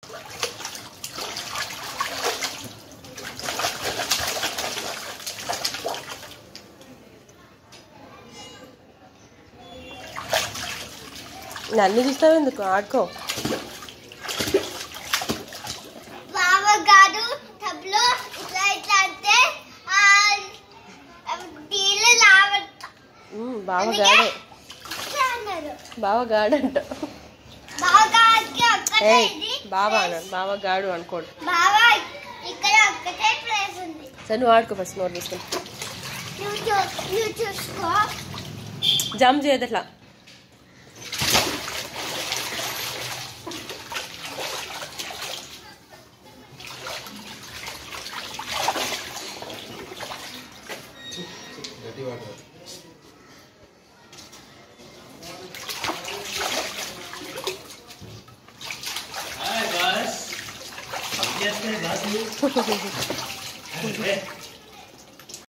నన్ను చూస్తావు ఎందుకు ఆడుకో బావగారు టబ్లో ఇట్లా ఇట్లా అంటే ఆ, నీళ్ళు లావట్లా ఉమ్, బావగాడే ఇట్లా అన్నారు బావగాడంట బావగారికి ఒక్కటే ఏయ్ ఇది బావా అన్నాడు బావగాడు అనుకోడు బావ ఇక్కడ ఒక్కటే ప్లేస్ ఉంది సరే నువ్వు ఆడుకో ఫస్ట్ నోరు తీసుకుని నువ్వు చూ- నువ్వు చూసుకో జంప్ చేయదు అట్లా గట్టి water Hi guys. Yes, guys.